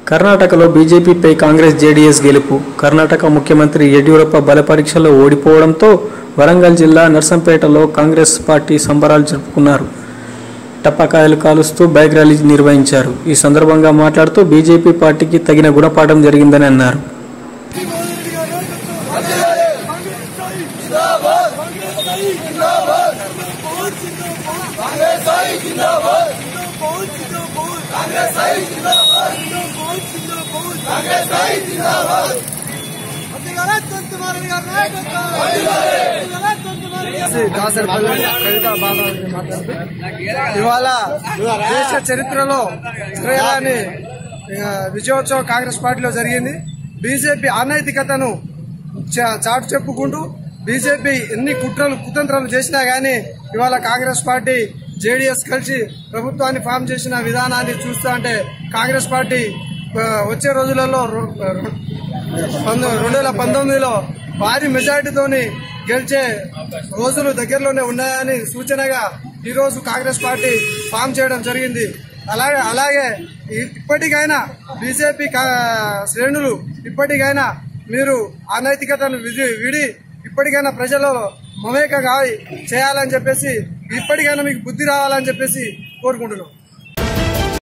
కర్ణాటకలో బీజేపీపై కాంగ్రెస్ జేడీఎస్ గెలుపు కర్ణాటక ముఖ్యమంత్రి యడ్యూరప్ప బలపరీక్షలో ఓడిపోవడంతో వరంగల్ జిల్లా నర్సంపేటలో కాంగ్రెస్ పార్టీ సంబరాలు జరుపుకున్నారు టపాకాయలు కాలుస్తూ బైక్ ర్యాలీ నిర్వహించారు ఈ సందర్భంగా మాట్లాడుతూ బీజేపీ పార్టీకి తగిన గుణపాఠం జరిగిందని అన్నారు దాసరిపల్లి కవిత బాగా మాట్లాడుతూ ఇవాళ దేశ చరిత్రలో జరగాలని ఆ, విజయోత్సవం కాంగ్రెస్ పార్టీలో జరిగింది బీజేపీ అనైతికతను చా- చాటు చెప్పుకుంటూ బీజేపీ ఎన్ని కుట్రలు కుతంత్రాలు చేసినా గానీ ఇవాళ కాంగ్రెస్ పార్టీ జేడీఎస్ కలిసి ప్రభుత్వాన్ని ఫామ్ చేసిన విధానాన్ని చూస్తా అంటే కాంగ్రెస్ పార్టీ ఆ, వచ్చే రోజులలో రొ- రొ- పంతొమ్మిది రెండు వేల పంతొమ్మిదిలో భారీ మెజార్టీతోని గెలిచే రోజులు దగ్గరలోనే ఉన్నాయని సూచనగా ఈ రోజు కాంగ్రెస్ పార్టీ ఫామ్ చేయడం జరిగింది అలాగే అలాగే ఇ- ఇప్పటికైనా బీజేపీ కా- శ్రేణులు ఇప్పటికైనా మీరు అనైతికతను విడి విడి ఇప్పటికైనా ప్రజలలో మమేక కావి చేయాలని చెప్పేసి ఇప్పటికైనా మీకు బుద్ధి రావాలని చెప్పేసి కోరుకుంటున్నాం